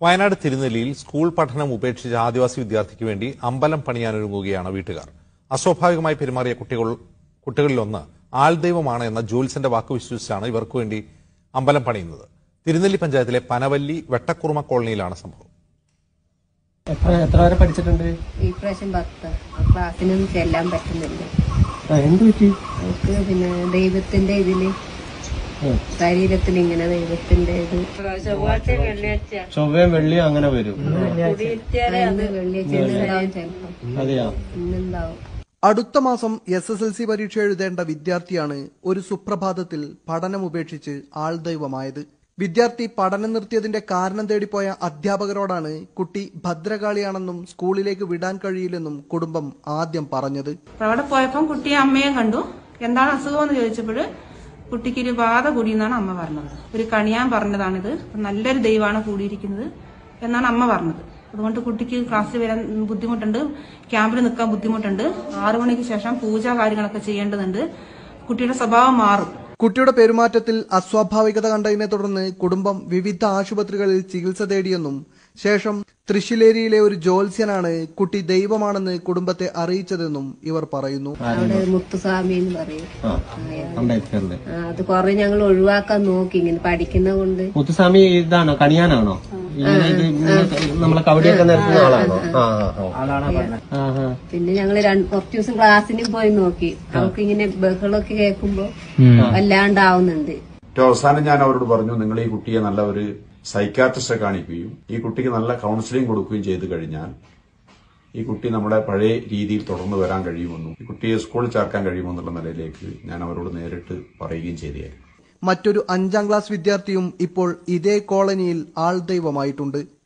Wayanad തിരുനെല്ലിയിൽ school പഠനം ഉപേക്ഷിച്ച ആദിവാസി വിദ്യാർത്ഥിക്ക് വേണ്ടി അമ്പലം പണിയാനൊരുങ്ങുകയാണ് വീട്ടുകാർ അസ്വാഭാവികമായി പെരുമാറിയ കുട്ടികൾ കുട്ടികളിലൊന്ന് ആൾദൈവമാണ് എന്ന ജോത്സന്റെ വാക്ക് വിശ്വസിച്ചാണ് ഇവർക്ക് വേണ്ടി അമ്പലം പണിയുന്നത് തിരുനെല്ലി പഞ്ചായത്തിലെ പനവല്ലി വെട്ടക്കുറുമ കോളനിയിലാണ് സംഭവം എത്ര എത്ര വരെ പഠിച്ചിട്ടുണ്ട് ഈ പ്രാവശ്യം പത്ത് ആ ക്ലാസ്സിനൊന്നും ചെല്ലാൻ പറ്റുന്നില്ല ആ, എന്ത് പറ്റി നമുക്ക് പിന്നെ ദൈവത്തിന്റെ ഇതില് ഉം. ശരീരത്തിൽ ഇങ്ങനെ ദൈവത്തിന്റെ ഇത് ചൊവ്വയും വെള്ളിയും അങ്ങനെ വരും അന്ന് വെള്ളിയാഴ്ച ഇന്നുണ്ടാവും ചിലപ്പം അതെയാ ഇന്നുണ്ടാവും അടുത്ത മാസം എസ് എസ് എൽ സി പരീക്ഷ എഴുതേണ്ട വിദ്യാർത്ഥിയാണ് ഒരു സുപ്രഭാതത്തിൽ പഠനം ഉപേക്ഷിച്ച് ആൾദൈവമായത് വിദ്യാർത്ഥി പഠനം നിർത്തിയതിന്റെ കാരണം തേടിപ്പോയ അധ്യാപകരോടാണ് കുട്ടി ഭദ്രകാളിയാണെന്നും സ്കൂളിലേക്ക് വിടാൻ കഴിയില്ലെന്നും കുടുംബം ആദ്യം പറഞ്ഞത് അപ്പൊ അവിടെ പോയപ്പം കുട്ടിയെ അമ്മയെ കണ്ടു എന്താണ് അസുഖം എന്ന് ചോദിച്ചപ്പോൾ കുട്ടിക്ക് ഒരു ബാധ കൂടിയെന്നാണ് അമ്മ പറഞ്ഞത് ഒരു കണിയാൻ പറഞ്ഞതാണിത് നല്ലൊരു ദൈവമാണ് കൂടിയിരിക്കുന്നത് എന്നാണ് അമ്മ പറഞ്ഞത് അതുകൊണ്ട് കുട്ടിക്ക് ക്ലാസ്സിൽ വരാൻ ബുദ്ധിമുട്ടുണ്ട് ക്യാമ്പിൽ നിൽക്കാൻ ബുദ്ധിമുട്ടുണ്ട് ആറു മണിക്ക് ശേഷം പൂജ കാര്യങ്ങളൊക്കെ ചെയ്യേണ്ടതുണ്ട് കുട്ടിയുടെ സ്വഭാവം മാറും കുട്ടിയുടെ പെരുമാറ്റത്തിൽ അസ്വാഭാവികത കണ്ടതിനെ തുടർന്ന് കുടുംബം വിവിധ ആശുപത്രികളിൽ ചികിത്സ തേടിയെന്നും ശേഷം തൃശ്ശിലേരിയിലെ ഒരു ജ്യോത്സ്യനാണ് കുട്ടി ദൈവമാണെന്ന് കുടുംബത്തെ അറിയിച്ചതെന്നും ഇവർ പറയുന്നു അവിടെ മുത്തുസ്വാമി എന്ന് പറയും ആ അംബേദ്കറിന്റെ ആ, അത് കുറെ ഞങ്ങൾ ഒഴിവാക്കാൻ നോക്കി ഇങ്ങനെ പഠിക്കുന്ന കൊണ്ട് മുത്തുസ്വാമി ഇതാണോ കണിയാനാണോ ഇങ്ങനെ ഇത് ഇങ്ങനെ നമ്മളെ കവടിയൊക്കെ നിരത്തുന്ന ആളാണോ ആ ആ, ആ. ആ ആ പിന്നെ ഞങ്ങൾ കുറച്ചു ദിവസം ക്ലാസ്സിനും പോയി നോക്കി അവർക്ക് ഇങ്ങനെ ബഹളമൊക്കെ കേൾക്കുമ്പോ വല്ലാണ്ടാവുന്നുണ്ട് ഏറ്റവും അവസാനം ഞാൻ അവരോട് പറഞ്ഞു നിങ്ങൾ ഈ കുട്ടിയെ നല്ല ഒരു സൈക്കാട്രിസ്റെ കാണിക്കുകയും ഈ കുട്ടിക്ക് നല്ല കൗൺസിലിംഗ് കൊടുക്കുകയും ചെയ്തു കഴിഞ്ഞാൽ ഈ കുട്ടി നമ്മുടെ പഴയ രീതിയിൽ തുടർന്ന് വരാൻ കഴിയുമെന്നും ഈ കുട്ടിയെ സ്കൂളിൽ ചേർക്കാൻ കഴിയുമെന്നുള്ള നിലയിലേക്ക് ഞാൻ അവരോട് നേരിട്ട് പറയുകയും ചെയ്തതായിരുന്നു മറ്റൊരു അഞ്ചാം ക്ലാസ് വിദ്യാർത്ഥിയും ഇപ്പോൾ ഇതേ കോളനിയിൽ ആൾദൈവമായിട്ടുണ്ട്